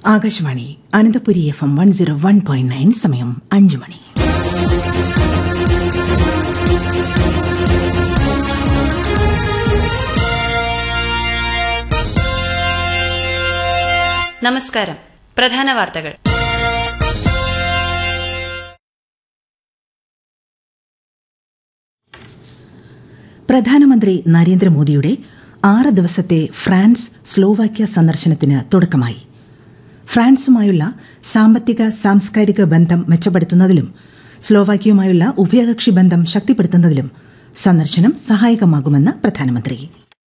Akashvani Ananthapuri F M one zero one point nine സമയം അഞ്ചു മണി നമസ്കാരം പ്രധാന വാർത്തകൾ പ്രധാനമന്ത്രി നരേന്ദ്രമോദിയുടെ ആറ് ദിവസത്തെ ഫ്രാൻസ് സ്ലോവാക്യ സന്ദർശനത്തിന് തുടക്കമായി ഫ്രാൻസുമായുള്ള സാമ്പത്തിക സാംസ്കാരിക ബന്ധം മെച്ചപ്പെടുത്തുന്നതിലും സ്ലോവാക്യയുമായുള്ള ഉഭയകക്ഷി ബന്ധം ശക്തിപ്പെടുത്തുന്നതിലും സന്ദർശനം സഹായകമാകുമെന്ന് പ്രധാനമന്ത്രി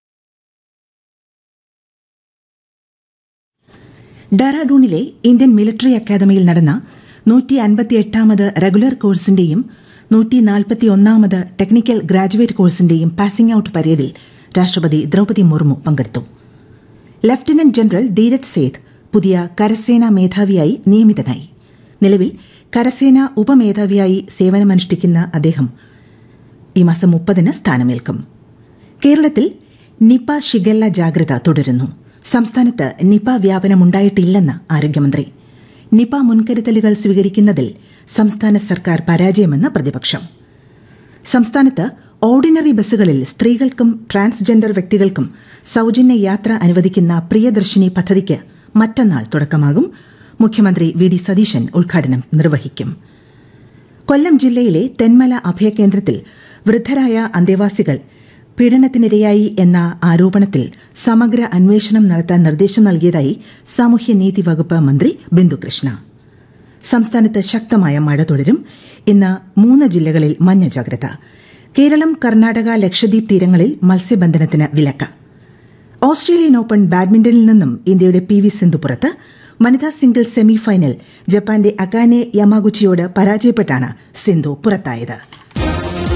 ഡെറാഡൂണിലെ ഇന്ത്യൻ മിലിറ്ററി അക്കാദമിയിൽ നടന്ന നൂറ്റി അൻപത്തിയെട്ടാമത് റെഗുലർ കോഴ്സിന്റെയും നൂറ്റി നാൽപ്പത്തിയൊന്നാമത് ടെക്നിക്കൽ ഗ്രാജുവേറ്റ് കോഴ്സിന്റെയും പാസിംഗ് ഔട്ട് പരേഡിൽ രാഷ്ട്രപതി ദ്രൌപതി മുർമു പങ്കെടുത്തു ലഫ്റ്റനന്റ് ജനറൽ ധീരജ് സേത്ത് പുതിയ കരസേനാ മേധാവിയായി നിയമിതനായി നിലവിൽ കരസേനാ ഉപമേധാവിയായി സേവനമനുഷ്ഠിക്കുന്ന അദ്ദേഹം ഈ മാസം മുപ്പതിന് സ്ഥാനമേൽക്കും കേരളത്തിൽ നിപ ഷിഗല്ല ജാഗ്രത തുടരുന്നു സംസ്ഥാനത്ത് നിപ വ്യാപനമുണ്ടായിട്ടില്ലെന്ന് ആരോഗ്യമന്ത്രി നിപ മുൻകരുതലുകൾ സ്വീകരിക്കുന്നതിൽ സംസ്ഥാന സർക്കാർ പരാജയമെന്ന് പ്രതിപക്ഷം സംസ്ഥാനത്ത് ഓർഡിനറി ബസ്സുകളിൽ സ്ത്രീകൾക്കും ട്രാൻസ്ജെൻഡർ വ്യക്തികൾക്കും സൌജന്യ യാത്ര അനുവദിക്കുന്ന പ്രിയദർശിനി പദ്ധതിക്ക് മറ്റന്നാൾ തുടക്കമാകും മുഖ്യമന്ത്രി വി ഡി സതീശൻ ഉദ്ഘാടനം നിർവഹിക്കും കൊല്ലം ജില്ലയിലെ തെന്മല അഭയകേന്ദ്രത്തിൽ വൃദ്ധരായ അന്തേവാസികൾ പീഡനത്തിനിരയായി എന്ന ആരോപണത്തിൽ സമഗ്ര അന്വേഷണം നടത്താൻ നിർദ്ദേശം നൽകിയതായി സാമൂഹ്യനീതി വകുപ്പ് മന്ത്രി ബിന്ദുകൃഷ്ണ സംസ്ഥാനത്ത് ശക്തമായ മഴ തുടരും ഇന്ന് മൂന്ന് ജില്ലകളിൽ മഞ്ഞ ജാഗ്രത കേരളം കർണാടക ലക്ഷദ്വീപ് തീരങ്ങളിൽ മത്സ്യബന്ധനത്തിന് വിലക്ക് ഓസ്ട്രേലിയൻ ഓപ്പൺ ബാഡ്മിന്റണിൽ നിന്നും ഇന്ത്യയുടെ പി വി സിന്ധു പുറത്ത് വനിതാ സിംഗിൾസ് സെമിഫൈനൽ ജപ്പാന്റെ അകാനെ യമാഗുച്ചിയോട് പരാജയപ്പെട്ടാണ് സിന്ധു പുറത്തായത്